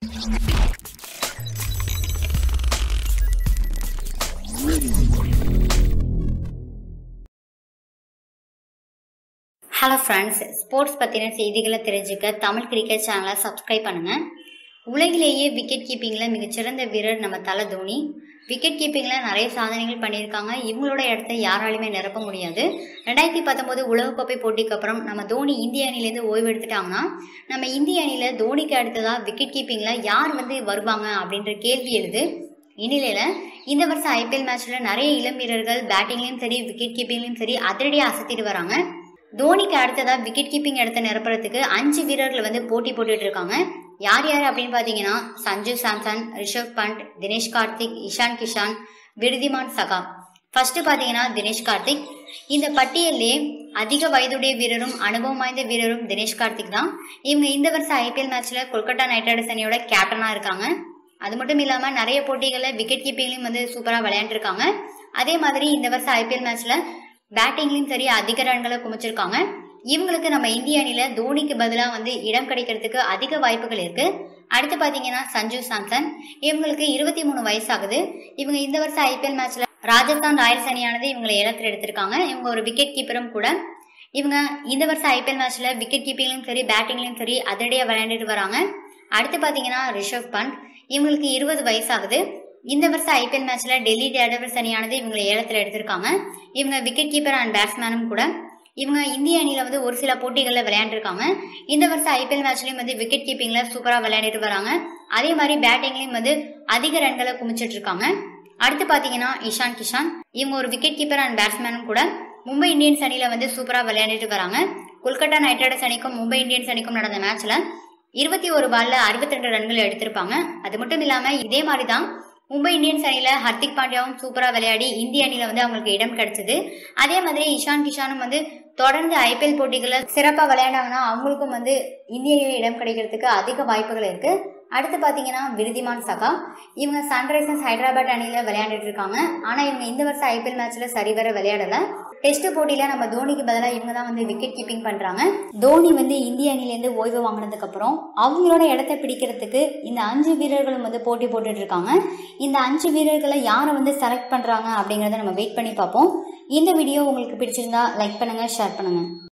hello friends sports பற்றின செய்திகளை தெரிஞ்சுக்க தமிழ் கிரிக்கெட் சேனலை சப்ஸ்கிரைப் பண்ணுங்கள் உலகிலேயே விக்கெட் கீப்பிங்கில் மிகச்சிறந்த வீரர் நம்ம தலை தோனி விக்கெட் கீப்பிங்கில் நிறைய சாதனைகள் பண்ணியிருக்காங்க இவங்களோட இடத்த யாராலையுமே நிரப்ப முடியாது ரெண்டாயிரத்தி பத்தொம்போது உலகக்கோப்பை போட்டிக்கு அப்புறம் நம்ம தோனி இந்திய அணிலேருந்து ஓய்வு எடுத்துட்டாங்கன்னா நம்ம இந்திய அணியில் தோனிக்கு அடுத்ததாக விக்கெட் கீப்பிங்கில் யார் வந்து வருவாங்க அப்படின்ற கேள்வி எழுது இந்நிலையில் இந்த வருஷம் ஐபிஎல் மேட்ச்சில் நிறைய இளம் வீரர்கள் பேட்டிங்லேயும் சரி விக்கெட் கீப்பிங்லேயும் சரி அதிரடியாக அசத்திட்டு வராங்க தோனிக்கு அடுத்ததாக விக்கெட் கீப்பிங் இடத்த நிரப்புறதுக்கு அஞ்சு வீரர்கள் வந்து போட்டி போட்டுட்டு இருக்காங்க யார் யார் அப்படின்னு பார்த்தீங்கன்னா சஞ்சு சாம்சன் ரிஷப் பண்ட் தினேஷ் கார்த்திக் இஷான் கிஷான் விருதிமான் சகா ஃபர்ஸ்ட் பார்த்தீங்கன்னா தினேஷ் கார்த்திக் இந்த பட்டியல்லே அதிக வயதுடைய வீரரும் அனுபவம் வாய்ந்த வீரரும் தினேஷ் கார்த்திக் தான் இவங்க இந்த வருஷம் ஐபிஎல் மேட்ச்சில் கொல்கத்தா நைட் ரைடர்ஸ் அணியோட கேப்டனாக இருக்காங்க அது மட்டும் இல்லாமல் நிறைய போட்டிகளில் விக்கெட் கீப்பிங்லையும் வந்து சூப்பராக விளையாண்டுருக்காங்க அதே மாதிரி இந்த வருஷம் ஐபிஎல் மேட்ச்சில் பேட்டிங்லையும் சரி அதிக ரன்களை குமிச்சிருக்காங்க இவங்களுக்கு நம்ம இந்திய அணியில் தோனிக்கு பதிலாக வந்து இடம் கிடைக்கிறதுக்கு அதிக வாய்ப்புகள் இருக்கு அடுத்து பார்த்தீங்கன்னா சஞ்சு சாம்சன் இவங்களுக்கு இருபத்தி மூணு வயசாகுது இவங்க இந்த வருஷம் ஐபிஎல் மேட்ச்ல ராஜஸ்தான் ராயல்ஸ் அணியானது இவங்களை ஏலத்தில் எடுத்திருக்காங்க இவங்க ஒரு விக்கெட் கீப்பரும் கூட இவங்க இந்த வருஷம் ஐபிஎல் மேட்ச்ல விக்கெட் கீப்பிங்லையும் சரி பேட்டிங்லையும் சரி அதிரடியாக விளையாண்டுட்டு வராங்க அடுத்து பார்த்தீங்கன்னா ரிஷப் பண்ட் இவங்களுக்கு இருபது வயசாகுது இந்த வருஷம் ஐபிஎல் மேட்ச்ல டெல்லி டேர்டபிள்ஸ் அணியானது இவங்களை ஏலத்தில் எடுத்திருக்காங்க இவங்க விக்கெட் கீப்பர் அண்ட் பேட்ஸ்மேனும் கூட இவங்க இந்திய அணியில் வந்து ஒரு சில போட்டிகளில் விளையாண்டுருக்காங்க இந்த வருஷம் ஐபிஎல் மேட்ச்லையும் வந்து விக்கெட் கீப்பிங்கில் சூப்பராக விளையாடிட்டு வராங்க அதே மாதிரி பேட்டிங்லையும் வந்து அதிக ரன்களை குமிச்சிட்டு இருக்காங்க அடுத்து பார்த்தீங்கன்னா இஷான் கிஷான் இவங்க ஒரு விக்கெட் கீப்பர் அண்ட் பேட்ஸ்மேனும் கூட மும்பை இந்தியன்ஸ் அணியில் வந்து சூப்பராக விளையாடிட்டு வராங்க கொல்கத்தா நைட் ரைடர்ஸ் அணிக்கும் மும்பை இந்தியன்ஸ் அணிக்கும் நடந்த மேட்ச்ல இருபத்தி ஒரு பால்ல அறுபத்தி ரெண்டு ரன்கள் எடுத்திருப்பாங்க அது மட்டும் இல்லாம இதே மாதிரி தான் மும்பை இந்தியன்ஸ் அணியில ஹர்திக் பாண்டியாவும் சூப்பரா விளையாடி இந்திய அணியில வந்து அவங்களுக்கு இடம் கிடைச்சது அதே மாதிரி இஷான் கிஷானும் வந்து தொடர்ந்து ஐபிஎல் போட்டிகளில் சிறப்பாக விளையாண்டாங்கன்னா அவங்களுக்கும் வந்து இந்திய அணியில் இடம் கிடைக்கிறதுக்கு அதிக வாய்ப்புகள் இருக்கு அடுத்து பார்த்தீங்கன்னா விருதிமான் சகா இவங்க சன்ரைசர்ஸ் ஹைதராபாத் அணியில் விளையாண்டுட்டு இருக்காங்க ஆனால் இவங்க இந்த வருஷம் ஐபிஎல் மேட்ச்சில் சரிவர விளையாடலை டெஸ்ட் போட்டியில் நம்ம தோனிக்கு பதிலாக இவங்க தான் வந்து விக்கெட் கீப்பிங் பண்ணுறாங்க தோனி வந்து இந்திய அணிலேருந்து ஓய்வு வாங்கினதுக்கப்புறம் அவங்களோட இடத்த பிடிக்கிறதுக்கு இந்த அஞ்சு வீரர்களும் வந்து போட்டி போட்டுட்டு இருக்காங்க இந்த அஞ்சு வீரர்களை யாரை வந்து செலக்ட் பண்ணுறாங்க அப்படிங்கிறத நம்ம வெயிட் பண்ணி பார்ப்போம் இந்த வீடியோ உங்களுக்கு பிடிச்சிருந்தா லைக் பண்ணுங்கள் ஷேர் பண்ணுங்கள்